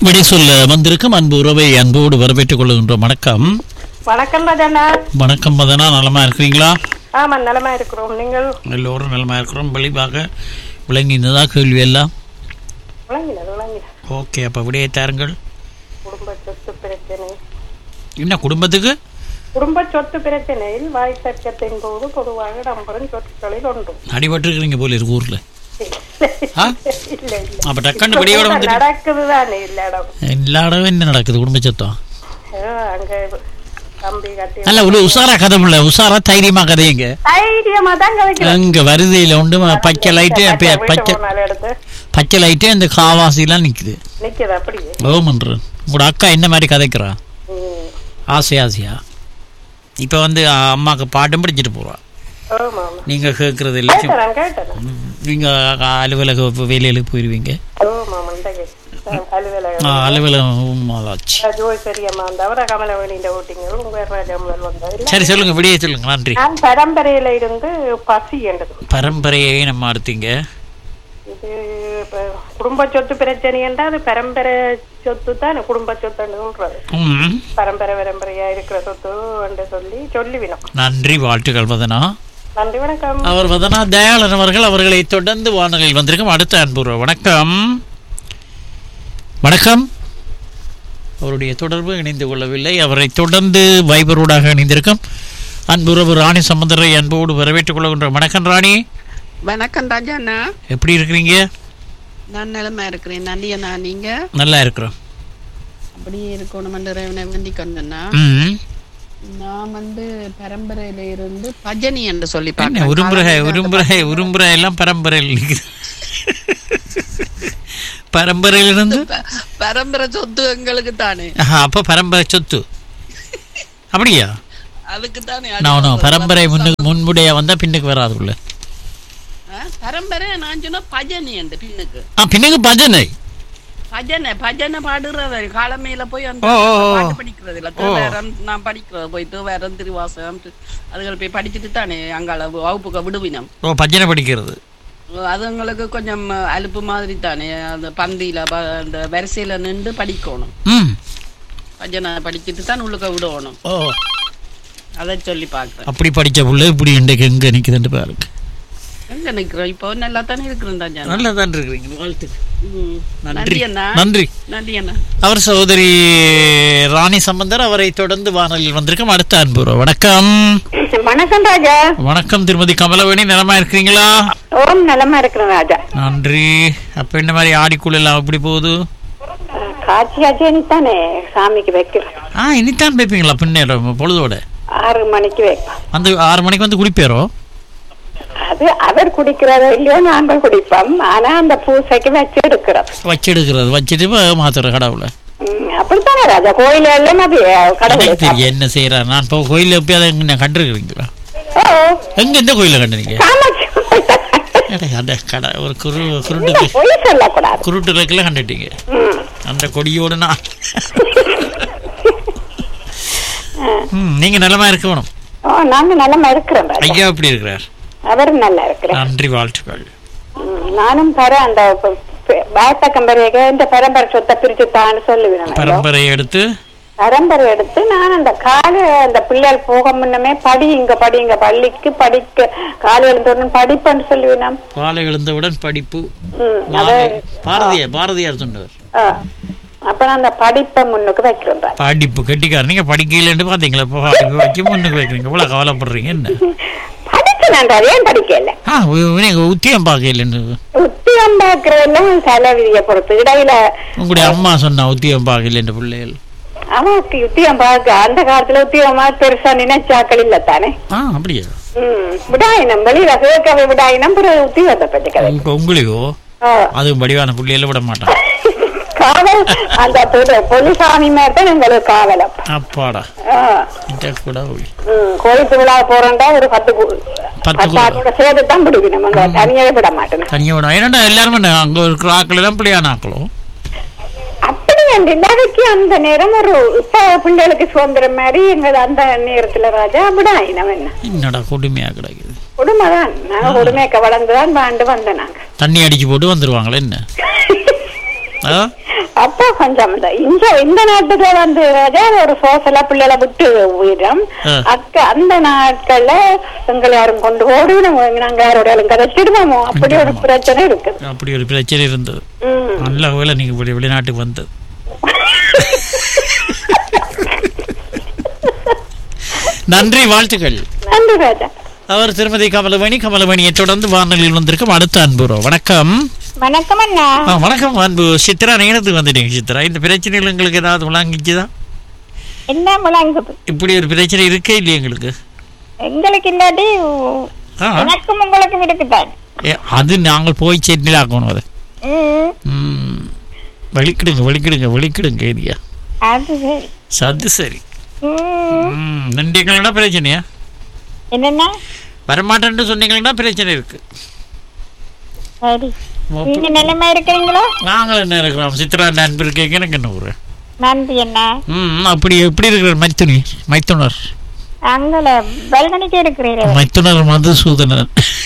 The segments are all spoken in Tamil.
விடை சொல்ல வந்திருக்கும் அன்பு உறவை அன்போடு வரவேற்றுக் கொள்கின்றோம் வணக்கம் வணக்கம் ராஜண்ணா வணக்கம் மதனா நலமா இருக்கிறீங்களா ஆமா நலமா இருக்கிறோம் நீங்கள் எல்லோரும் நலமா இருக்கிறோம் வெளிவாக விளங்கினதா கேள்வி எல்லாம் விளங்கினது விளங்கினது ஓகே அப்போ விடையை தாருங்கள் குடும்ப சொத்து பிரச்சனை என்ன குடும்பத்துக்கு குடும்ப சொத்து பிரச்சனையில் வாய் தர்க்கத்தின் போது பொதுவாக நம்பரும் சொத்துக்களில் ஒன்றும் அடிபட்டிருக்கிறீங்க போல இருக்கு ஊர்ல ஆ? இல்ல இல்ல அப்ப டக்குன்னு விடையோட இப்ப வந்துட்டு நடக்குது தானே இல்ல இடம் எல்லா இடமும் என்ன நடக்குது குடும்ப சத்தம் ஆ, அங்க கம்பி கட்டி நல்ல ஒரு உஷாரா கதை இல்ல உஷாரா தைரியமா கதையுங்க தைரியமா தான் கதைக்கிறேன் அங்க வருதையில உண்டு பச்சை லைட்டு அப்ப பச்சை எடுத்து பச்சை லைட்டு அந்த காவாசிலாம் நிக்குது நிக்குது அப்படியே ஓமன்ற உங்களோட அக்கா என்ன மாதிரி கதைக்கிறா ம். ஆசை ஆசையா இப்போ வந்து அ, அம்மாக்கு பாட்டும் படிச்சுட்டு போறா ஆமா ஆமா நீங்க கேட்கறது இல்லை கேட்டேன் கேட்டேன் நீங்க அ- அலுவலக வேலைகளுக்கு போயிருவீங்க ஆமா மண்டகை அலுவலகம் ஆ, அலுவலகம் ஆச்சு ஜோய் பெரியம்மா வந்தவர் கமலவேணிஇந்த ஓட்டிங்க உங்க ராஜாமல் வந்தார் சரி சொல்லுங்க விடிய சொல்லுங்க நன்றி நான் பரம்பரையில இருந்து பசி என்றது பரம்பரையை நம்ம அடுத்தீங்க இது இப்ப குடும்ப சொத்து பிரச்சனை என்றால் அது பரம்பரை சொத்து தான் குடும்ப சொத்துன்னு சொல்றது ம் பரம்பரை பரம்பரையா இருக்கிற சொத்து என்று சொல்லி சொல்லிவினோம் நன்றி வாழ்த்துக்கள் வதனா நன்றி வணக்கம் அவர் வதனா தயாளன் அவர்கள் அவர்களை தொடர்ந்து வானொலியில் வந்திருக்கும் அடுத்த அன்புற வணக்கம் வணக்கம் அவருடைய தொடர்பு இணைந்து கொள்ளவில்லை அவரை தொடர்ந்து வைபரோடாக இணைந்திருக்கும் அன்புறவு ராணி சம்பந்தரை அன்போடு வரவேற்றுக் கொள்கின்ற வணக்கம் ராணி வணக்கம் ராஜாண்ணா எப்படி இருக்கிறீங்க நான் நிலமா இருக்கிறேன் நன்றி அண்ணா நீங்க நல்லா இருக்கிறோம் அப்படியே இருக்கணும் இறைவனை வேண்டி கொண்டேன்னா ம் நான் வந்து பரம்பரையில இருந்து பஜனி என்று சொல்லி என்ன பார்க்கிறேன். உரும்புரை காலையில அந்த உரும்புரை உரும்புரை எல்லாம் பரம்பரையில் நிக்குது. பரம்பரையிலிருந்து ப- பரம்பரை சொத்து எங்களுக்கு தானே ஆஹா, அப்ப பரம்பரை சொத்து அப்படியா அதுக்கு தானே நான் நான் பரம்பரை முன்னுக்கு முன்புடைய வந்தா பின்னுக்கு வராது உள்ள பரம்பரை நான் சொன்ன பஜனி என்று பின்னுக்கு ஆ பின்னுக்கு பஜனை பஜனை பஜனை பாடுறது காலமையில போய் அந்த ஓ, ஓ, ஓ. பாட்டு படிக்கிறது இல்ல தேவாரம் நான் படிக்கிறது போய் தேவாரம் திருவாசகம் தி- அதுகள் போய் படிச்சுட்டு தானே அங்கால வகுப்புக்கு விடுவினம் ஓ பஜனை படிக்கிறது அதுங்களுக்கு கொஞ்சம் அலுப்பு மாதிரி தானே அந்த பந்தியில ப- அந்த வரிசையில நின்று படிக்கணும் ம் பஜனை படிச்சுட்டு தான் உள்ளுக்க விடணும் ஓ அதை சொல்லி பார்க்கிறேன் அப்படி படிச்ச புள்ள இப்படி இன்றைக்கு எங்க நிக்குதுன்னு பாருங்க எங்க நிக்கிறோம் இப்போ நல்லா தானே இருக்கிறோம் தான் ஜனம். நல்லா தான் இருக்கிறீங்க வாழ்த்து ம். நன்றி நன்றி அண்ணா நன்றி நன்றி அண்ணா அவர் சகோதரி ராணி சம்பந்தர் அவரை தொடர்ந்து வானொலியில் வந்திருக்கும் அடுத்த அன்புறவு வணக்கம் வணக்கம் ராஜா வணக்கம் திருமதி கமலவேணி நலமா இருக்கிறீங்களா ஓம் நலமா இருக்கிறேன் ராஜா நன்றி அப்ப என்ன மாதிரி ஆடிக்குள்ள எல்லாம் எப்படி போகுது காட்சி காட்சி தானே சாமிக்கு வைக்கிறோம் ஆ இனித்தான் வைப்பீங்களா பின்னேரம் பொழுதோட ஆறு மணிக்கு வைப்போம் வந்து ஆறு மணிக்கு வந்து குடிப்பேரோ அது அவர் குடிக்கிறதோ இல்லையோ நாங்கள் குடிப்போம் ஆனா அந்த பூசைக்கு வச்சு எடுக்கிறோம் வச்சு எடுக்கிறது வச்சுட்டு மாத்துற கடவுளை ம், அப்படித்தானே ராஜா கோயில் எல்லாம் அது கடவுள் எனக்கு தெரியும் என்ன செய்யறாரு நான் இப்போ கோயிலில் எப்போ அதை எங்க கண்டிருக்கிறீங்களா ஓ எங்க எந்த கோயில கண்டுறீங்க காமாட்சி அந்த கடை ஒரு குரு குருட்டு பொய் சொல்லக்கூடாது குருட்டு லக்கில் கண்டுட்டீங்க ம். அந்த கொடியோடு நான் ம் நீங்க நலமா இருக்கணும் ஓ நாங்க நலமா இருக்கிறோம் ராஜா ஐயா எப்படி இருக்கிறார் அவரும் நல்லா இருக்கிறேன் நன்றி வாழ்த்துக்கள் ம், நானும் தர அந்த பாத்த கம்பெனிக்கு இந்த பரம்பரை சொத்தை பிரிச்சு தான்னு சொல்லுவேன் பரம்பரையை எடுத்து பரம்பரை எடுத்து நான் அந்த கால அந்த பிள்ளைகள் போக முன்னமே படி இங்க படி இங்க பள்ளிக்கு படிக்க காலை எழுந்தவுடன் படிப்பேன்னு சொல்லுவேன் பாலை எழுந்தவுடன் படிப்பு ம், அத வாழை. பாரதியார் பாரதியார் சொன்னவர் ஆ. அப்ப நான் அந்த படிப்பை முன்னுக்கு வைக்கிறேன் ராஜா. படிப்பு கட்டிக்கார நீங்க படிக்கலன்னு பாத்தீங்களா இப்போ படிப்பு வச்சு முன்னுக்கு வைக்கிறீங்க இவ்வளவு கவலைப்படுறீங்க என்ன படிக்கிறேன் ராஜா, ஏன் படிக்கல ஆ உ- நீங்க உத்தியம் பார்க்கலன்னு உத்தியம் பார்க்கறதெல்லாம் சில விதியை பொறுத்து இடையில உங்களுடைய அம்மா சொன்னா உத்தியம் பார்க்கலன்னு பிள்ளைகள் அவனுக்கு உத்தியம் பார்க்க அந்த காலத்துல உத்தியமா பெருசா நினைச்சாக்கள் இல்ல தானே ஆ அப்படியா ம் விடாயினம் வெளியில கேட்கவே விடாயினம் பிறகு உத்தியோகத்தை பற்றி கதை உங்க- உங்களையோ ஆ. அது வடிவான புள்ளையில விட மாட்டான் காவல் அந்த பொது- பொலிசாமி மாதிரி தான் எங்களுக்கு காவலம் அப்பாடா ஆ. இந்த கூட ஒளி. ம், கோயில் திருவிழா போறோம்டா ஒரு பத்து கு- பத்து பத்து கு- ஆட்டோட சேர்த்து தான் பிடிக்கணும் அங்க தனியாவே விட மாட்டேன் தனியா விட ஏன்னா எல்லாருமே என்ன, அங்க இருக்கிற ஆக்கள் எல்லாம் பிள்ளையான ஆக்களும் அப்படி அந்த இல்லாதக்கு அந்த நேரம் ஒரு இப்ப பிள்ளைகளுக்கு சுதந்திரம் மாதிரி எங்க அந்த நேரத்துல ராஜா விடாயினம் என்ன என்னடா கொடுமையா கிடைக்குது கொடுமைதான் நாங்க கொடுமைக்க வளர்ந்துதான் வாழ்ந்து வந்தோம் நாங்க தண்ணி அடிச்சு போட்டு வந்துருவாங்களே என்ன ஆ? அப்போ கொஞ்சம் இந்த இந்த இந்த நாட்டுல வந்து ராஜா ஒரு சோசலா பிள்ளைகளை விட்டு உயிரம் ஆ. அக்க அந்த நாட்கள்ல எங்களை யாரும் கொண்டு ஓடி நாங்க யாரோட கதைச்சிடுவோமோ அப்படி ஒரு பிரச்சனை இருக்குது அப்படி ஒரு பிரச்சனை இருந்தது ம். நல்ல வேலை நீங்க வெளி- வெளிநாட்டுக்கு வந்தது நன்றி வாழ்த்துக்கள் நன்றி ராஜா அவர் திருமதி கமலமணி கமலமணியை தொடர்ந்து வானொலியில் வந்திருக்கும் அடுத்த அன்புரோ வணக்கம் வணக்கம் அண்ணா ஆ, வணக்கம் அன்பு சித்ரா நேரத்துக்கு வந்துட்டீங்க சித்ரா இந்த பிரச்சனைகள் உங்களுக்கு ஏதாவது விளங்கிச்சுதா என்ன முழங்குது இப்படி ஒரு பிரச்சனை இருக்கே இல்லையா எங்களுக்கு எங்களுக்கு இல்லாட்டி ஆ, எனக்கும் உங்களுக்கும் இருக்குதான் ஏ, அது நாங்கள் போய் சென்னையில் ஆக்கணும் அதை ம், வெளிக்கிடுங்க வெளிக்கிடுங்க வெளிக்கிடுங்க ஏரியா அது சரி சது சரி ம். ம், நன்றிங்களா பிரச்சனையா என்னன்னா வரமாட்டேன்னு சொன்னீங்கன்னா பிரச்சனை இருக்கு சரி நீங்க நிலைமை இருக்கிறீங்களோ நாங்கள் என்ன இருக்கிறோம் சித்ரா நண்பர் இருக்கீங்க எனக்கு என்ன ஒரு நன்றி என்ன ம் அப்படி எப்படி இருக்கிற மைத்துனி மைத்துனர் அங்கல பல்கனிக்கு இருக்கிறீர்கள் மைத்துனர் மதுசூதனன்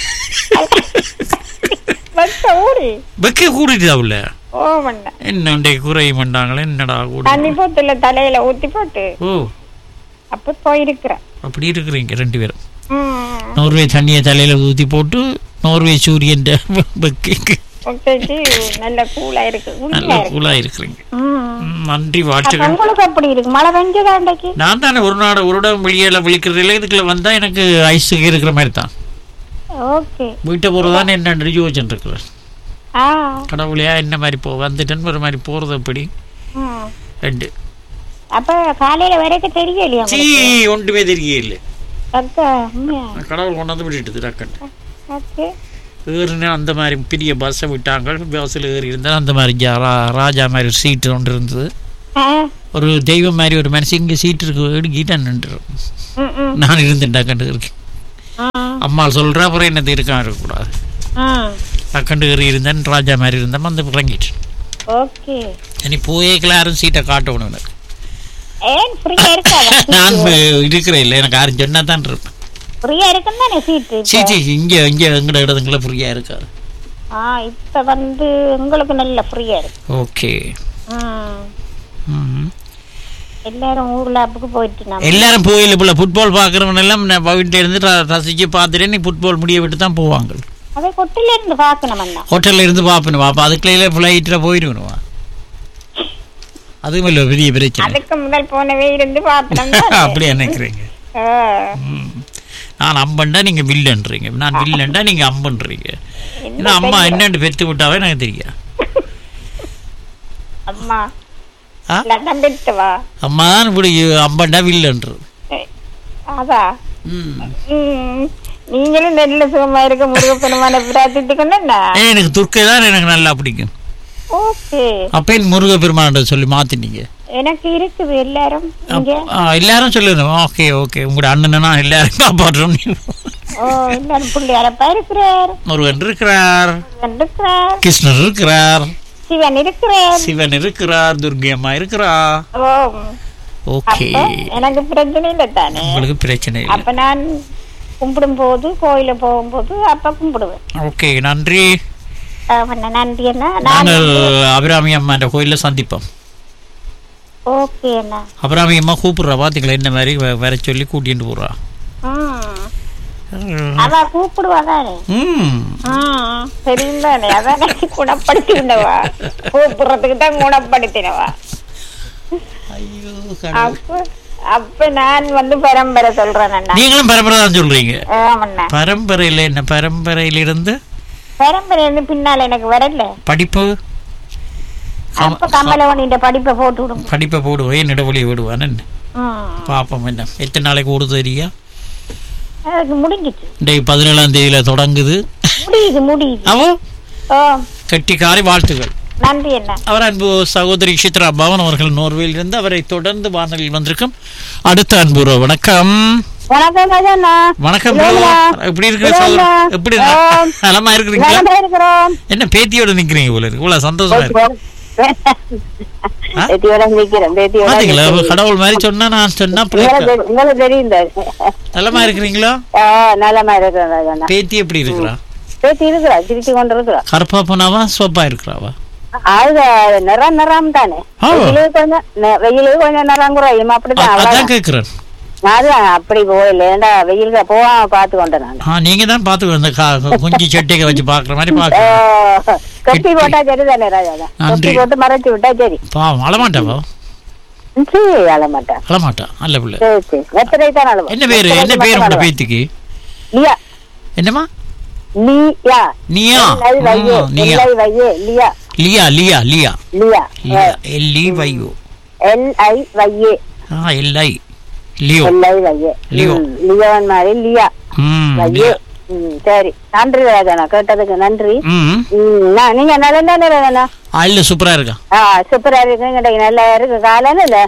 வச்ச ஊரு வெக்க கூடிட்டாவுல ஓ மண்ண என்ன குறை பண்ணாங்களே என்னடா கூட தண்ணி போத்துல தலையில ஊத்தி போட்டு ஓ அப்ப போயிருக்கிறேன் அப்படி இருக்கிறீங்க ரெண்டு பேரும் ம். நோர்வே தண்ணியை தலையில ஊற்றி போட்டு நோர்வே சூரியன் வெக்கைக்கு முட்டைக்கு நல்ல கூலா இருக்கு நல்ல உண்மையா இருக்கு கூலா இருக்கிறீங்க ம். ம், நன்றி அப்ப வாழ்த்துக்கள் உங்களுக்கு அப்படி இருக்கு மழை பெஞ்சதா அன்றைக்கு நான் தானே ஒரு நாடு ஒரு இடம் வெளியில விழிக்கிறது இல்லை இதுக்குள்ள வந்தா எனக்கு ஐஸ் இருக்கிற மாதிரி தான் ஓகே வீட்டை போகிறதானே என்ன யோசனை இருக்கிறேன் ஆ கடவுளையா என்ன மாதிரி போ வந்துட்டேன்னு ஒரு மாதிரி போகிறது எப்படி ம். ரெண்டு அப்ப காலையில வரைக்கும் தெரியலையா சீ ஒன்றுமே தெரியல அக்கா உண்மையா கடவுள் கொண்டாந்து விட்டுட்டு டக்குன்னு ஓகே ஏறினா அந்த மாதிரி பெரிய பஸ்ஸை விட்டாங்க பஸ்ஸில் ஏறி இருந்தால் அந்த மாதிரி ஜா- ரா- ராஜா மாதிரி சீட்டு ஒன்று இருந்தது ஆ ஒரு தெய்வம் மாதிரி ஒரு மனுஷன் இங்கே சீட்டு இருக்கு எடுக்கிட்டா நின்று ம் ம் நான் இருந்துட்டா கண்டு இருக்கேன் ம் அம்மா சொல்கிற அப்புறம் என்னது இருக்கான் இருக்கக்கூடாது ம் டக்கண்டு ஏறி இருந்தேன் ராஜா மாதிரி இருந்தேன் வந்து இறங்கிட்டு ஓகே இனி போயேக்கல யாரும் சீட்டை காட்டணும் எனக்கு ஏன் ஃப்ரீயா இருக்காதா நான் இருக்கிறேன் இல்லை எனக்கு யாரும் சொன்னா தான் இருப்பேன் ஃப்ரீயா இருக்கும் தானே சீட்டு சீ சீ இங்கே இங்கே எங்கட இடத்துக்குள்ள ஃப்ரீயாக இருக்காது ஆ இப்ப வந்து உங்களுக்கு நல்ல ஃப்ரீயா இருக்கு ஓகே ம் ம் எல்லாரும் ஊர்ல அப்புக்கு போயிட்டு நம்ம எல்லாரும் போயில போல ஃபுட்பால் பார்க்குறவன் எல்லாம் நான் வீட்டில் இருந்து ர- ரசிச்சு பார்த்துட்டு நீ ஃபுட்பால் முடிய விட்டு தான் போவாங்க அதை கொட்டில இருந்து பாக்கணும் அண்ணா ஹோட்டலில் இருந்து பார்ப்பணும் பாப்பா அதுக்குள்ள ஃப்ளைட்டில் போயிடுவா அதுவும் இல்லை பெரிய பிரச்சனை அதுக்கு முதல் போனவே இருந்து பார்த்தோம் அப்படி நினைக்கிறீங்க ம். நான் அம்பன்டா நீங்க வில்லன்றீங்க நான் வில்லன்டா நீங்க அம்பன்றீங்க ஏன்னா அம்மா என்னன்னு பெத்து விட்டாவே எனக்கு தெரியும் அம்மா ஆ? லட்டம் பெற்றுவா அம்மா தான் இப்படி அம்பன்டா வில்லன்றது அதா ம் ம். நீங்களும் நெல்ல சுகமா இருக்க முருகப்பெருமான பிரார்த்திட்டுக்கணும்னா ஏ, எனக்கு துர்க்கை தான் எனக்கு நல்லா பிடிக்கும் ஓகே அப்போ முருகப்பெருமான்ட சொல்லி மாத்தினீங்க எனக்கு இருக்குது எல்லாரும் இங்க ஆ, எல்லாரும் சொல்லணும் ஓகே ஓகே உங்களோட அண்ணனா எல்லாரும் காப்பாற்றணும் ஓ எல்லாரும் பிள்ளையாரப்பா இருக்கிறார் முருகன் இருக்கிறார் முருகன் இருக்கிறார் கிருஷ்ணர் இருக்கிறார் சிவன் இருக்கிறார் சிவன் இருக்கிறார் துர்கை அம்மா இருக்கிறா ஓ ஓகே அப்ப எனக்கு பிரச்சனை இல்லை தானே உங்களுக்கு பிரச்சனை இல்லை அப்ப நான் கும்பிடும் போது கோயில போகும்போது அப்ப கும்பிடுவேன் ஓகே நன்றி அவன நன்றி அண்ணா நான் நாங்கள் அபிராமி அம்மான்ற கோயிலில் சந்திப்போம் ஓகே அண்ணா அபிராமி அம்மா கூப்பிடுறா பாத்தீங்களா இந்த மாதிரி வ- வர சொல்லி கூட்டிட்டு போறா ம் அவ கூப்பிடுவா தானே ம் ம் தெரியும் தானே அதான் குணப்படுத்தினவா கூப்பிடுறதுக்கு தான் குணப்படுத்தினவா ஐயோ அப்ப அப்ப நான் வந்து பரம்பரை சொல்றேன் அண்ணா நீங்களும் பரம்பரை தான் சொல்றீங்க ஆமண்ணா பரம்பரையில் என்ன பரம்பரையிலிருந்து பரம்பரை வந்து பின்னால எனக்கு வரல படிப்பு அப்ப கமலவனின் படிப்பை போட்டு விடுங்க படிப்பை போடுவோம் என்னிட வழி விடுவான் என்ன ம் பார்ப்போம் என்ன எத்தனை நாளைக்கு ஓடுது தெரியா அதுக்கு முடிஞ்சிச்சு இன்றைக்கு பதினேழாம் தேதியில தொடங்குது முடியுது முடியுது அவோ ஓ கெட்டிக்காரி வாழ்த்துகள் நன்றி அண்ணா அவர் அன்பு சகோதரி சித்ரா பவன் அவர்கள் நோர்வேயில் இருந்து அவரை தொடர்ந்து வானொலியில் வந்திருக்கும் அடுத்த அன்பு உறவு. வணக்கம் வணக்கம் ராஜண்ணா வணக்கம் bro. எப்படி இருக்கிற சகோதரி எப்படி நலமா இருக்கிறீங்களா இருக்கிறோம் என்ன பேத்தியோட நிக்கிறீங்க போல இருக்கு இவ்வளவு சந்தோஷமா இருக்கு ஆ? பேத்தியோட நிக்கிறேன் பேத்தியோட பாத்தீங்களா கடவுள் மாதிரி சொன்னா நான் சொன்னா பிள்ளைக்கு உங்களுக்கு தெரியும் நலமா இருக்கிறீங்களா நலமா இருக்கிறேன் ராஜண்ணா பேத்தி எப்படி இருக்கிறா பேத்தி இருக்கிறா சிரிச்சு கொண்டு இருக்கிறா கருப்பா போனாவா சோப்பா இருக்கிறாவா அது நிறம் நிறம் தானே ஆ. வெயிலு கொஞ்சம் நெ- வெயிலு கொஞ்சம் நிறம் குறையும் அப்படிதான் அதான் அவ்வளவுதான். கேட்கிறேன் அதுதான் அப்படி போயில ஏண்டா வெயிலுக்கு போகாம பாத்து கொண்டேன் நான் ஆ நீங்க தான் பார்த்து இந்த கா- குஞ்சு செட்டிக்க வச்சு பாக்குற மாதிரி ஓ, பாக்க கட்டி போட்டா சரி தானே ராஜா நன்றி. கட்டி போட்டு மறைச்சு விட்டா சரி பாவம் அழமாட்டாவா சரி அழமாட்டேன் அழமாட்டா நல்ல பிள்ளை சரி சரி எத்தனை தான் அழுவா என்ன பேரு என்ன பேரு உங்க பேத்துக்கு லியா என்னம்மா லியா நீயா எல்லை வையே ஆ, நீயா எல்லை வையே லியா லியா லியா லியா லியா லியா எல்லி வையோ எல் ஐ வையே ஆ எல்லை லியோ எல்லை வையே லியோ. ம், லியோன் மாதிரி லியா ம் வையே லியா ம், சரி நன்றி ராஜா நான் கேட்டதுக்கு நன்றி ம் ம், நான் நீங்க நல்லா தானே ராஜா ஆ இல்ல சூப்பரா இருக்கா ஆ சூப்பரா இருக்கு கிடைக்கு நல்லா இருக்கு காலையில இல்ல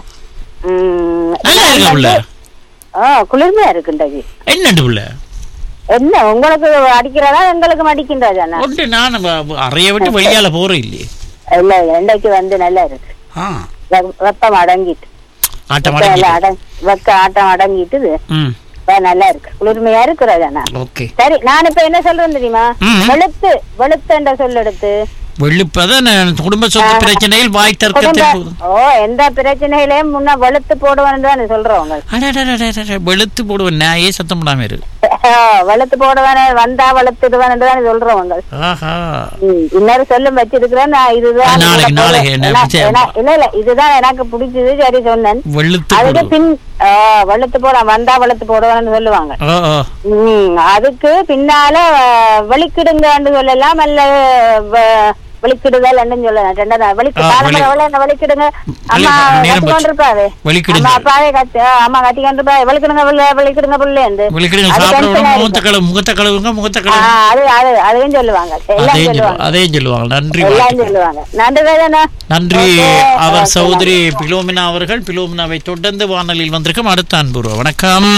ம், நல்லா இருக்கா பிள்ளை ஆ குளிர்மையா இருக்கு இன்றைக்கு என்னண்டு பிள்ளை என்ன உங்களுக்கு அடிக்கிறதா எங்களுக்கு மடிக்கின்றா ஜானா ஒன்று நான் வ- அறைய விட்டு வெளியால போறேன் இல்லையே இல்ல இன்றைக்கு வந்து நல்லா இருக்கு ஆ வெ- வெப்பம் அடங்கிட்டு ஆட்டம் வெப்பம் எல்லாம் அடங்கி அடங் வெக்க ஆட்டம் அடங்கிட்டுது ம் இப்ப நல்லா இருக்கு குளிர்மையா இருக்கு ராஜாண்ணா ஓகே சரி நான் இப்ப என்ன சொல்றேன் தெரியுமா ம். வெளுத்து வெளுத்துன்ற சொல் எடுத்து வெள்ளிப்பதான் குடும்ப சொத்து பிரச்சனையில் வாய் தர்க்கத்தில் குடும்ப ஓ எந்த பிரச்சனையிலயும் முன்ன வெளுத்து போடுவேன்னு தானே சொல்றவங்க அடடடடடட, வெளுத்து போடுவேன் நாயே சத்தம் போடாம இரு வெளுத்து போடுவேன் வந்தா வெளுத்துடுவேன் தானே சொல்றவங்க ஆஹா ம், இன்னொரு சொல்லும் வச்சிருக்கிறேன் நான் இதுதான் நாளைக்கு, எனக்கு நாளைக்கு என்ன ஏன்னா- பிச்சை? ஏன்னா- இல்ல இல்ல இதுதான் எனக்கு பிடிச்சது சரி சொன்னேன் வெளுத்து அதுக்கு போடுவேன் பின் ஆ, வெளுத்து போட வந்தா வெளுத்து போடுவேன்னு சொல்லுவாங்க ஓ ஓ ம், அதுக்கு பின்னால அஹ், வெளிக்கிடுங்கன்னு சொல்லலாம் அல்ல வ- வெளிக்கிடுதல் சொல்லலாம் ரெண்டா வெளிக்கு ஆ, காலம்பர வெளி- எவ்வளவு என்ன வெளிக்கிடுங்க அம்மா வெளி- நேரம் கத்தி கொண்டிருப்பாவே வெளிக்கிடுங்க. அம்மா அப்பாவே கத்து ஆ, அம்மா கத்தி கொண்டிருப்பா வெளிக்கிடுங்க புள்ள வெளிக்கிடுங்க புள்ளேந்து வெளிக்கிடுங்க அது சாப்பிட tension விட ஆ முகத்த கழுவு முகத்த கழுவுங்க முகத்த ஆ, கழுவு அது அது அதையும் சொல்லுவாங்க எல்லாம் அதையும் சொல்லுவாங்க சொல்லுவாங்க அதையும் சொல்லுவாங்க நன்றி எல்லாம் வாழ்த்துக்கள். சொல்லுவாங்க நன்றி வேதனா நன்றி ஓகே, அவர் ஓகே, சகோதரி பிலோமினா அவர்கள் பிலோமினாவை தொடர்ந்து வானொலியில் வந்திருக்கும் அடுத்த அன்புருவ வணக்கம்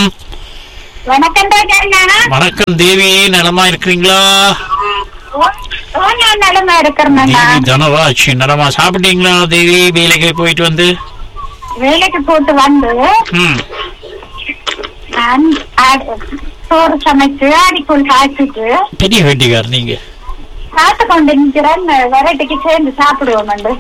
வணக்கம் ராஜா வணக்கம் தேவி நலமா இருக்கிறீங்களா நான் நலமா இருக்கிறேன் தேவி தனராஜ் நலமா சாப்பிட்டீங்களா தேவி வேலைக்கு போயிட்டு வந்து வேலைக்கு போட்டு வந்து ம் நான் ஆ- சோறு சமைச்சு அடிக்குள் காய்ச்சிட்டு பெரிய வெட்டிக்கார் நீங்க சாப்பிட்டு கொண்டு நிக்கிறேன் வெரைட்டிக்கு சேர்ந்து சாப்பிடுவோம் வந்து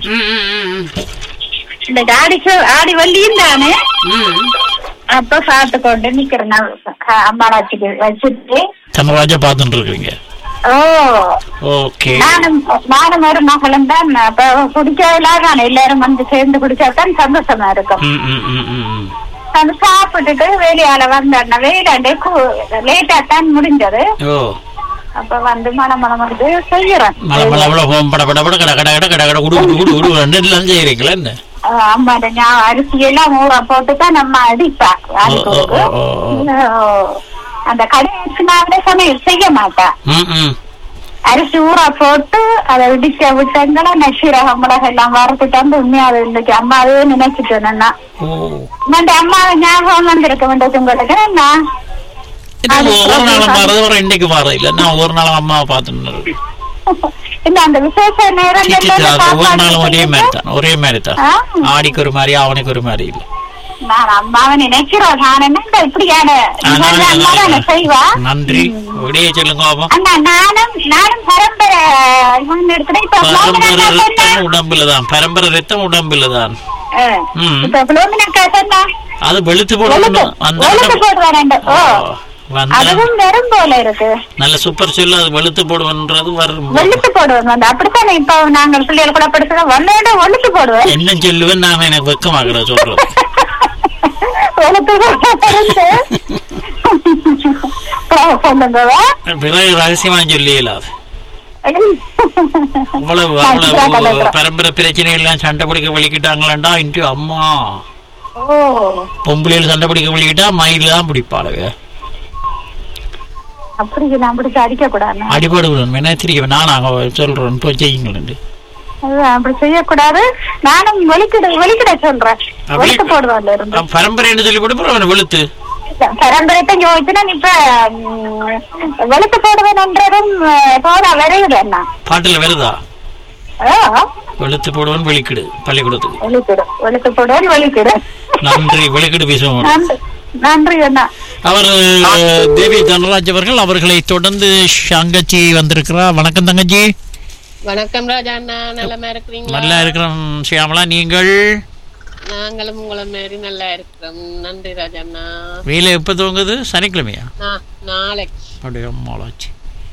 இந்த ஆடிக்கு ஆடி வள்ளியும் தானே அப்ப சாப்பிட்டு கொண்டு நிக்கிறேன் நான் அ- அம்மா வச்சுட்டு வச்சுட்டு தனராஜா பார்த்துட்டு இருக்கீங்க ஓ ஓகே நானும் நானும் ஒரு மகளும் தான் அப்ப குடிக்கலாம் எல்லாரும் வந்து சேர்ந்து குடிச்சாதான் சந்தோஷமா இருக்கும் ம் ம் ம் ம் ம். அது சாப்பிட்டுட்டு வேலையால வந்தேன் வேலையாண்டே லேட்டா தான் முடிஞ்சது ஓ அப்ப வந்து மனம் மனம் வந்து செய்யறேன் மழை மழை மழை போகும் பட பட பட கட கட கட கட கட குடு குடு குடு குடு ரெண்டு எல்லாம் செய்யறீங்களா என்ன ஆமா நான் அரிசி எல்லாம் ஊற போட்டு தான் நம்ம அடிப்பா ஓ, ஓ, ஓ, ஓ, ஓ. அந்த கடைசினாவில சமையல் செய்ய மாட்டா ம் ம் அரிசி ஊற போட்டு அதை இடிக்க விட்டங்களா நசீரகம் மிளகு எல்லாம் வறுத்துட்டு வந்து உண்மையா அது இன்னைக்கு அம்மாவே நினைச்சிட்டு நான் ஓ இந்த அம்மாவை ஞாபகம் வந்திருக்க வேண்டியது உங்களுக்கு நான் இது ஒரு நாள் மாறது வர இன்னைக்கு மாற இல்ல நான் ஒரு நாள் அம்மாவை பார்த்துட்டு இந்த அந்த விசேஷ நேரங்கள்ல இந்த ஒரு சாப்பாடு நாளும் ஒரே செய்யுங்க. மாதிரி தான் ஒரே மாதிரி தான் ஆ. ஆடிக்கு ஒரு மாதிரி அவனுக்கு ஒரு மாதிரி இல்ல நான் அம்மாவை நினைக்கிறோம் நான் என்ன இந்த இப்படியான ஆ, இவங்க நான் அம்மா தானே செய்வா நன்றி விடைய சொல்லுங்க பாப்போம் அண்ணா நானும் நானும் பரம்பரை இவங்க இருக்கிறேன் இப்ப பரம்பரை புலோமினாக்கா ரத்தம் சொன்னா உடம்புல தான் பரம்பரை ரத்தம் உடம்புல தான் ஆ, ம். இப்ப புலோமினாக்கா சொன்னா அது வெளுத்து வெளுத்து போடணும் அந்த வெளுத்து போடுவாரண்டு ஓ வந்தா அதுவும் வெறும் போல இருக்கு நல்ல சூப்பர் சொல்லு அது வெளுத்து போடுவன்றது வரும் வெளுத்து போடுவோம் வந்து அப்படித்தானே இப்ப நாங்கள் பிள்ளைகள் கூட படிச்சுட வல்லோட வெளுத்து போடுவேன் என்ன சொல்லுவேன் நான் எனக்கு வெக்கமாக்கல சொல்றது வெளுத்து போட்டு சொல்லுங்க பிறகு ரகசியமா சொல்லியல அது அவ்வளவு அவ்வளவு பரம்பரை பிரச்சனை எல்லாம் சண்டை பிடிக்க வலிக்கிட்டாங்களாண்டா இன்று அம்மா ஓ பொம்பளையில் சண்டை பிடிக்க வலிக்கிட்டா மயில தான் பிடிப்பாளுங்க அப்படி நான் பிடிச்சு அடிக்க கூடாது அடிபாடு விடணும் என்ன திரிக்க நான் நாங்க சொல்றோம் இப்போ செய்யுங்களேன் அதான் அப்படி செய்யக்கூடாது நானும் வெளிக்கிட வெளிக்கிட சொல்றேன் வெளுத்து போடுவாங்க இருந்து பரம்பரைன்னு சொல்லி போட்டு அவனை வெளுத்து பரம்பரைத்தை யோசிச்சுனா இப்ப ம், வெளுத்து போடுவேன்ன்றதும் போதா விரையுது என்ன பாட்டுல வருதா ஆ, வெளுத்து போடுவன் வெளிக்கிடு பள்ளிக்கூடத்துக்கு வெளிக்கிடு வெளுத்து போடுவேன் வெளிக்கிடு நன்றி வெளிக்கிடு பேசுவோம் நன்றி நன்றி அண்ணா அவர் தேவி தனராஜ் அவர்கள் அவர்களை தொடர்ந்து தங்கச்சி வந்திருக்கிறார் வணக்கம் தங்கச்சி வணக்கம் ராஜா அண்ணா நலமா இருக்கிறீங்களா நல்லா இருக்கிறோம் ஷியாமலா நீங்கள் நாங்களும் உங்களை மாதிரி நல்லா இருக்கிறோம் நன்றி ராஜா அண்ணா வேலை எப்போ துவங்குது சனிக்கிழமையா நா- நாளைக்கு அப்படியே அம்மாளாச்சு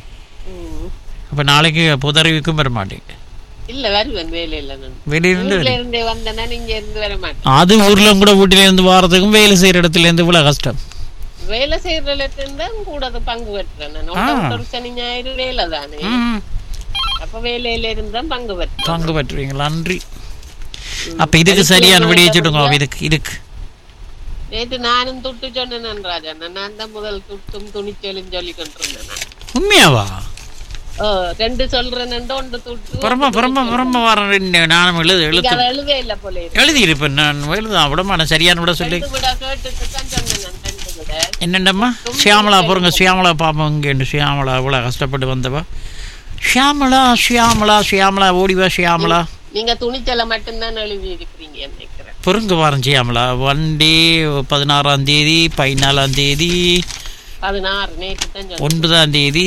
ம். அப்போ நாளைக்கு புதறிவிக்கும் வர மாட்டீங்க இல்ல வருவேன் வேலையில நான் வெளியிலிருந்து ஊர்ல இருந்தே வந்தேன்னா நீங்க இருந்து வர மாட்டேன் அது ஊர்ல கூட வீட்டில இருந்து வாரதுக்கும் வேலை செய்யற இடத்துல இருந்து இவ்வளவு கஷ்டம் வேலை செய்யறதுல இருந்து கூட அது பங்கு பெற்றேன் நான் ஆ. ஒரு- ஒரு சனி ஞாயிறு வேலை தானே ம், அப்ப வேலையில இருந்தா பங்கு பெற்றேன் பங்கு பற்றுவீங்க நன்றி அப்ப இதுக்கு சரியான விடி வச்சுடுங்க இதுக்கு இதுக்கு நேற்று நானும் துட்டு சொன்னேன் ராஜா அண்ணா நான் தான் முதல் துட்டும் துணிச்சலும் சொல்லி கொண்டிருந்தேன் நான். உண்மையாவா ஓ ரெண்டு சொல்றேன் ஒன்று துட்டு புறம்ப புறம்ப புறம்ப வரேன் நானும் எழுது நீங்க எழுத்து அதை எழுதவே இல்ல போல இருக்கு. எழுதியிருப்பேன் நான் எழுதான் விடமான சரியான விட சொல்லி ரெண்டு விட கேட்டுட்டு தான் சொன்னேன் நான் ரெண்டு விட என்னண்டம்மா ஷியாமலா பாருங்க ஷியாமலா பாப்போம் இங்கேண்டு ஷியாமலா இவ்வளோ கஷ்டப்பட்டு வந்தவா ஷியாமலா ஷியாமலா ஷியாமலா ஓடிவா ஷியாமலா நீங்க துணிச்சலை மட்டும்தான் எழுதி இருக்கிறீங்க நினைக்கிறேன் பொருங்க வாரம் ஷியாமலா வண்டி பதினாறாம் தேதி பதினாலாம் தேதி பதினாறு நேற்று தான் சொன்னேன் ஒன்பதாம் தேதி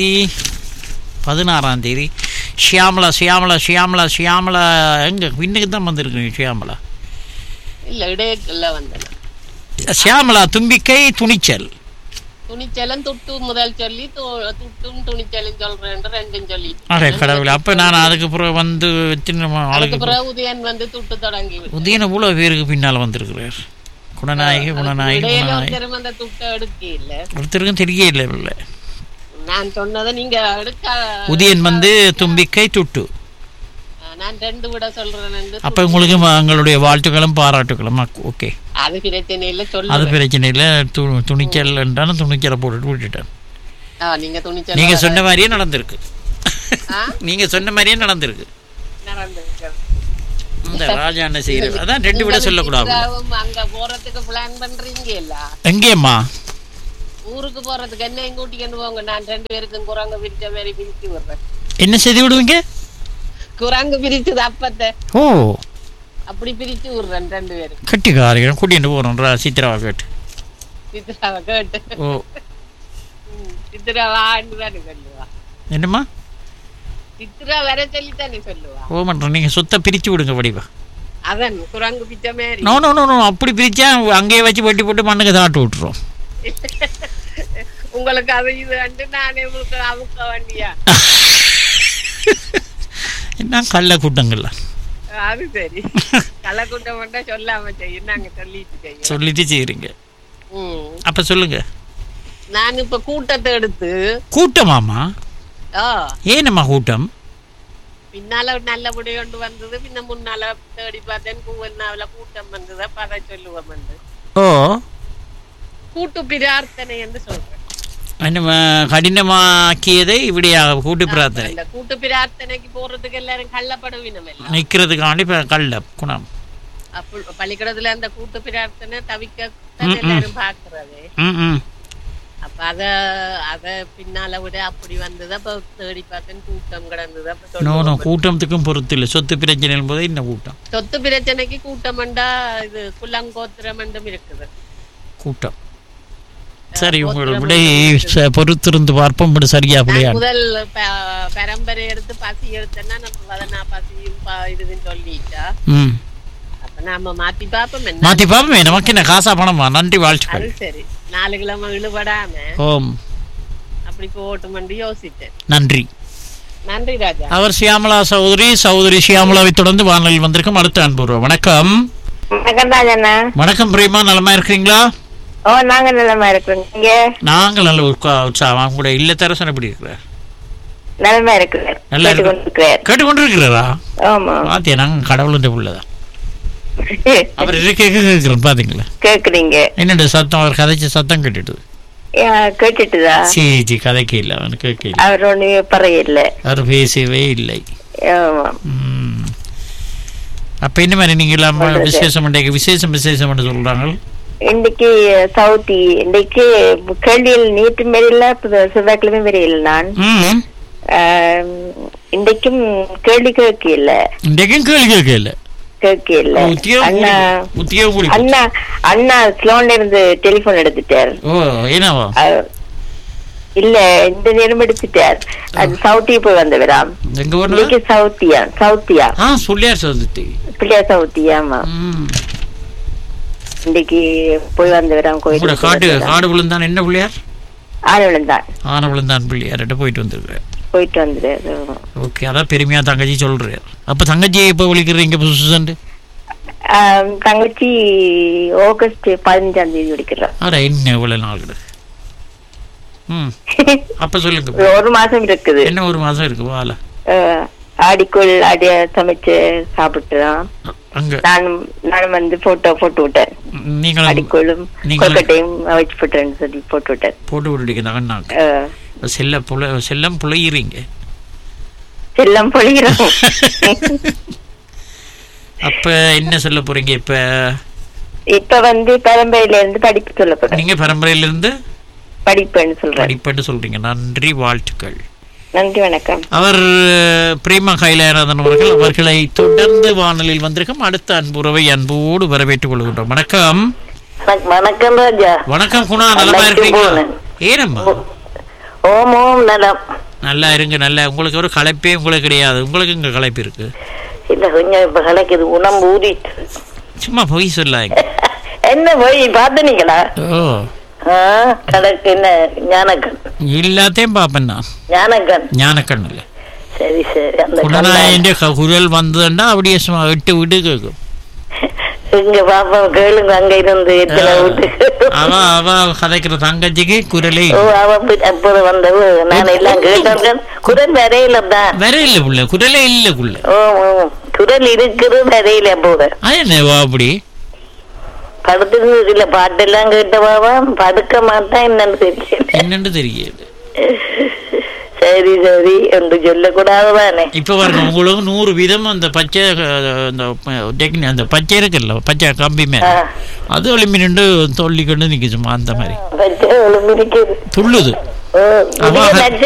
பதினாறாம் தேதி ஷியாமலா ஷியாமலா ஷியாமலா ஷியாமலா எங்க இன்னைக்கு தான் வந்திருக்கீங்க ஷியாமலா இல்ல இடையக்குள்ள வந்தேன் நான். ஷியாமலா தும்பிக்கை துணிச்சல் துணிச்சலும் துட்டு முதல் சொல்லி து- துட்டும் துணிச்சலும் சொல்றேன் ரெண்டும் சொல்லி அடே கடவுளே அப்போ நான் அதுக்கு பிறகு வந்து எத்தனை அதுக்கு ஆளுக்கு பிறகு உதயன் வந்து துட்டு தொடங்கி விட்டார். உதயன இவ்வளோ பேருக்கு பின்னால் வந்திருக்கிறார் குணநாயகி குணநாயகி இடையில குணநாயகி ஒருத்தரும் அந்த துட்டை எடுக்க இல்ல ஒருத்தருக்கும் தெரிய இல்லை இல்லை நான் சொன்னதை நீங்க எடுக்க உதயன் வந்து தும்பிக்கை துட்டு நான் ரெண்டு விட சொல்றேன் அப்போ உங்களுக்கு எங்களுடைய வாழ்த்துக்களும் பாராட்டுகளும் ஓகே அது பிரச்சனை இல்ல அது சொல்லுவேன் பிரச்சனை இல்லை து துணிச்சல் என்றாலும் துணிச்சலை போட்டுட்டு விட்டுட்டேன் ஆ, நீங்க துணிச்சல் நீங்க சொன்ன மாதிரியே நடந்திருக்கு ஆ? நீங்க சொன்ன மாதிரியே நடந்திருக்கு நடந்திருக்கு. இந்த ராஜா என்ன செய்யறது அதான் ரெண்டு விட சொல்லக்கூடாது சித்ராவும் அங்க போறதுக்கு பிளான் பண்றீங்க இல்ல எங்கேம்மா ஊருக்கு போறதுக்கு என்ன எங்க கூட்டிட்டு போங்க நான் ரெண்டு பேருக்கும் குரங்கு பிரிச்ச மாதிரி பிரிச்சு விடுறேன் என்ன செய்து விடுவீங்க குரங்கு பிரிச்சது அப்பத்த ஓ அப்படி பிரிச்சு விடுறேன் ரெண்டு பேரும் கட்டிக்காரியம் கூட்டிட்டு போகிறோம் சித்திராவை கேட்டு சித்ராவை கேட்டு ஓ ம், சித்ரா வான்னு தானே சொல்லுவா என்னம்மா சித்ரா வர சொல்லி தானே சொல்லுவா ஓ பண்ணுறோம் நீங்கள் சொத்தை பிரித்து விடுங்க வடிவா அதான் குரங்கு பிச்ச மாதிரி நோ நோ நோ நோ அப்படி பிரித்தா அங்கேயே வச்சு வெட்டி போட்டு மண்ணுக்கு தாட்டு விட்டுரும் உங்களுக்கு அது இது கண்டு நானே உங்களுக்கு அமுக்க வேண்டியா என்ன கள்ள கூட்டங்கள்ல அது சரி கள்ளக்கூட்டம் மட்டும் சொல்லாம செய்யும் நாங்க சொல்லிட்டு செய்யும் சொல்லிட்டு செய்கிறீங்க ம். அப்போ சொல்லுங்க நான் இப்ப கூட்டத்தை எடுத்து கூட்டமாமா ஆ ஏனம்மா கூட்டம் பின்னால நல்லபடி கொண்டு வந்தது பின்ன முன்னால தேடி பார்த்தேன் கூவன்னாவில கூட்டம் வந்தது அப்ப அதை சொல்லுவோம் வந்து ஓ கூட்டு பிரார்த்தனை என்று சொல்றேன் என்ன கடினமாக்கியதை இப்படியாக கூட்டு பிரார்த்தனை அந்த கூட்டு பிரார்த்தனைக்கு போறதுக்கு எல்லாரும் கள்ளப்படுவினம் எல்லாம் நிற்கிறதுக்காண்டி இப்போ கள்ள குணம் அப்ப பள்ளிக்கூடத்துல அந்த கூட்டு பிரார்த்தனை தவிக்க தான் எல்லாரும் பாக்குறது ம் ம் அப்ப அத அத பின்னால விட அப்படி வந்தது அப்ப தேடி பார்த்தேன் கூட்டம் கிடந்தது அப்ப நோ சொல்லுவோம் நோ கூட்டத்துக்கும் பொறுத்து இல்லை சொத்து பிரச்சனை போதே இந்த கூட்டம் சொத்து பிரச்சனைக்கு கூட்டமண்டா இது குள்ளங்கோத்திரமண்டும் இருக்குது கூட்டம் சரி உங்களோட விடை ச- பொறுத்திருந்து பார்ப்போம் இப்படி சரியா பிள்ளையா நான் முதல் ப- பரம்பரை எடுத்து பசி எடுத்தேன்னா நம்ம வதனா பசியும் ப- இதுன்னு சொல்லிட்டா ம் அப்ப நாம மாத்தி பாப்போம் என்ன மாற்றி பார்ப்போமே நமக்கு என்ன காசா பணமா நன்றி வாழ்த்துக்கள் அது சரி நாலு கிழமை இழுபடாம ஓம் அப்படி போட்டுமண்டு யோசிச்சேன் நன்றி நன்றி ராஜா அவர் சியாமலா சகோதரி சகோதரி சியாமலாவை தொடர்ந்து வானொலியில் வந்திருக்கும் அடுத்த அன்புருவம் வணக்கம் வணக்கம் ராஜண்ணா வணக்கம் பிரேமா நலமா இருக்கிறீங்களா ஓ நாங்க நலமா இருக்கிறோம் நீங்க நாங்கள் நல்ல உற்சா- உற்சாகம் அவங்க கூட இல்லத்தரசன் எப்படி இருக்கிறார் நலமா இருக்கிறார் நல்லா இருக்கு. கேட்டுக்கொண்டிருக்கிறார் கேட்டுக்கொண்டிருக்கிறாரா ஆமா பாத்தியா நாங்கள் கடவுளுடைய பிள்ளைதான் அவர் இருக்க கேட்கிறோம் பாத்தீங்களா கேக்குறீங்க என்னோட சத்தம் அவர் கதைச்ச சத்தம் கேட்டுட்டு யா, கேட்டுட்டுதா சீ சீ கதைக்கு இல்லை அவனு கேட்க இல்லை அவர் ஒண்ணுமே பறையில்ல அவர் பேசவே இல்லை ஆமா ம். அப்ப என்ன மாதிரி நீங்க இல்லாம விசேஷம் இன்றைக்கு விசேஷம் விசேஷம் சொல்றாங்க இன்னைக்கு சவுத்தி இன்னைக்கு கேள்வியில் நேற்று மாரியில செவ்வாய்க்கிழமை வரையில நான் ம் ஆம், இன்றைக்கும் கேள்வி கேட்கல இன்றைக்கும் கேள்வி கேட்க இல்லை கேட்கல உத்தியோகம் அண்ணா கூடி- உத்தியோகம் கூடி போச்சு. அண்ணா அண்ணா ஸ்லோன்ல இருந்து டெலிபோன் எடுத்துட்டார் ஓ என்னவா அவர்- இல்ல இந்த நேரம் எடுத்துட்டார் அது சவுத்தி போய் வந்தவராம் எங்க இன்னைக்கு போன சவுத்தியா சவுத்தியா ஆ சொல்லியார் சதுர்த்தி பிள்ளையா சவுத்தியா ஆமா ம் இன்னைக்கு போய் வந்தவராம் உங்களோட காடு கோயில் காடு விழுந்தான் என்ன பிள்ளையார் ஆளுநன் தான் ஆன விழுந்தான் பிள்ளையார்கிட்ட போயிட்டு வந்துருக்குறேன் போயிட்டு வந்துரு ஓகே அதான் பெருமையா தங்கச்சி சொல்றாரு அப்ப தங்கச்சியை எப்போ விളിக்கிறீங்க புதுசுண்டு தங்கச்சி ஆகஸ்ட் பதினஞ்சாம் தேதி முடிக்கிறோம் அட என்ன இவ்வளவு நாள் கிட்ட ம் அப்ப சொல்லுங்க ஒரு மாசம் இருக்குது என்ன ஒரு மாசம் இருக்கு வாழ அஹ், ஆடிக்குள் அடிய சமைச்சு சாப்பிட்டுதான் அங்க நானும் நானும் வந்து போட்டோ போட்டு விட்டேன் நீங்களும் அடிக்குள்ளும் நீங்களும் கொல்கட்டையும் வச்சு போட்டேன்னு சொல்லி போட்டு விட்டேன் போட்டு விட்டுட்டீங்க அந்த அண்ணாக்கு அஹ், செல்ல புல செல்லம் புழையிறீங்க செல்லம் பொழிகிறோம் அப்ப என்ன சொல்ல போறீங்க இப்ப இப்ப வந்து பரம்பரையில இருந்து படிப்பு சொல்ல போறேன் நீங்க பரம்பரையில இருந்து படிப்புன்னு சொல்றேன் படிப்பட்டு சொல்றீங்க நன்றி வாழ்த்துக்கள் நன்றி வணக்கம் அவர் பிரேமா கைலாயநாதன் அவர்கள் அவர்களை தொடர்ந்து வானொலியில் வந்திருக்கும் அடுத்த அன்புறவை அன்போடு வரவேற்றுக் கொள்கின்றோம் வணக்கம் வணக்கம் ராஜா வணக்கம் குணா நலமா நல்லா இருக்கீங்களா இருக்கேன். ஏனம்மா ஓம் ஓம் நலம் நல்லா இருங்க நல்லா உங்களுக்கு ஒரு களைப்பே உங்களுக்கு கிடையாது உங்களுக்கு இங்க களைப்பு இருக்கு இல்ல கொஞ்சம் இப்ப கலக்குது உணம்பு ஊறிட்டு சும்மா பொய் சொல்லாங்க என்ன போய் பாத்துனீங்களா ஓ கணக்கு என்ன ஞானக்கண் எல்லாத்தையும் பாப்பேன் நான் ஞானக்கண் ஞானக்கண் இல்லை சரி சரி அந்த குணநாயன் குரல் வந்ததுன்னா அப்படியே சும்மா விட்டு விட்டு கேட்கும் இங்க பாப்பா கேளுங்க அங்க இருந்து எத்தனை வீட்டு அவ அவ கதைக்கிற தங்கச்சிக்கு குரலே ஓ அவ பி- அப்போது வந்தவ நான் எல்லாம் கேட்டேன் குரல் வரையில தான் வேற இல்ல புள்ள குரலே இல்ல புள்ள ஓ ஓ. குரல் இருக்குது வரையில போத அது என்ன வா அப்படி படுத்துக்கு இல்ல பாட்டெல்லாம் கேட்டவாவா படுக்க மாட்டான் என்னன்னு தெரியல என்னன்னு தெரியாது சரி சரி என்று சொல்லக்கூடாதுதானே இப்ப பாருங்க உங்களுக்கு நூறு வீதம் அந்த பச்சை அஹ், அந்த ப- டெக்னி அந்த பச்சை இருக்குல்ல பச்சை கம்பி மேல ஆ. அது ஒளிம்பி நின்று தொல்லிக்கொண்டு நிக்குச்சுமா அந்த மாதிரி பச்சை ஒழுங்கு இருக்குது துள்ளுது ஓ, அவ- இதே